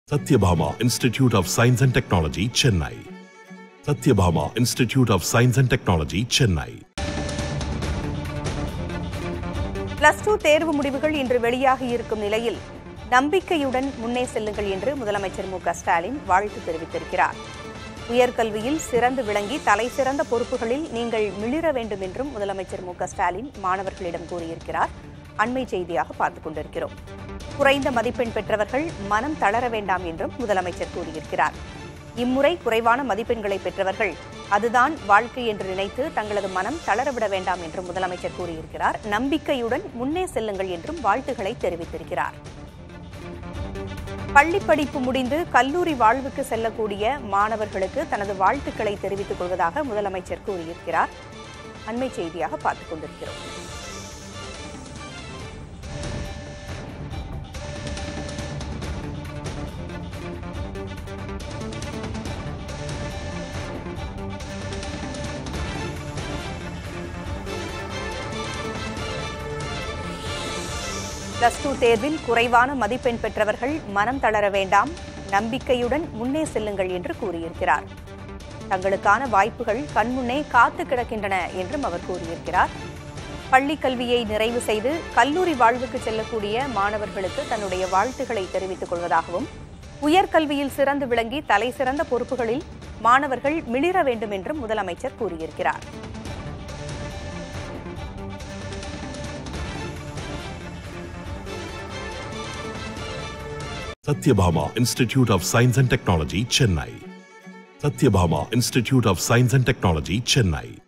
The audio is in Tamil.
Satyabhama Institute of Science and Technology, Chennai. Satyabhama Institute of Science and Technology, Chennai. Plus two தேர்வு முடிவுகள் இன்று வெளியாகி இருக்கும் நிலையில் நம்பிக்கையுடன் முன்னே செல்லுங்கள் என்று முதலமைச்சர் மு க ஸ்டாலின் வாழ்த்து தெரிவித்திருக்கிறார் உயர்கல்வியில் சிறந்து விளங்கி தலை சிறந்த பொறுப்புகளில் நீங்கள் மிளிர வேண்டும் என்றும் முதலமைச்சர் மு க ஸ்டாலின் மாணவர்களிடம் கூறியிருக்கிறார் அண்மை செய்தியாக பார்த்துக் கொண்டிருக்கிறோம் குறைந்த மதிப்பெண் பெற்றவர்கள் மனம் தளர வேண்டாம் என்றும் முதலமைச்சர் கூறியிருக்கிறார் இம்முறை குறைவான மதிப்பெண்களை பெற்றவர்கள் அதுதான் வாழ்க்கை என்று நினைத்து தங்களது மனம் தளரவிட வேண்டாம் என்றும் முதலமைச்சர் கூறியிருக்கிறார் நம்பிக்கையுடன் முன்னே செல்லுங்கள் என்றும் வாழ்த்துக்களை தெரிவித்திருக்கிறார் பள்ளி படிப்பு முடிந்து கல்லூரி வாழ்வுக்கு செல்லக்கூடிய மாணவர்களுக்கு தனது வாழ்த்துக்களை தெரிவித்துக் கொள்வதாக முதலமைச்சர் கூறியிருக்கிறார் அண்மை செய்தியாக பார்த்துக் கொண்டிருக்கிறோம் பிளஸ் டூ தேர்வில் குறைவான மதிப்பெண் பெற்றவர்கள் மனம் தளர வேண்டாம் நம்பிக்கையுடன் முன்னே செல்லுங்கள் என்று கூறியிருக்கிறார் தங்களுக்கான வாய்ப்புகள் கண்முன்னே காத்து கிடக்கின்றன என்றும் அவர் கூறியிருக்கிறார் பள்ளி கல்வியை நிறைவு செய்து கல்லூரி வாழ்வுக்கு செல்லக்கூடிய மாணவர்களுக்கு தன்னுடைய வாழ்த்துக்களை தெரிவித்துக் கொள்வதாகவும் உயர்கல்வியில் சிறந்து விளங்கி தலை சிறந்த பொறுப்புகளில் மாணவர்கள் மிளிர வேண்டும் என்றும் முதலமைச்சர் கூறியிருக்கிறார் Satyabhama Institute of Science and Technology, Chennai. Satyabhama Institute of Science and Technology, Chennai.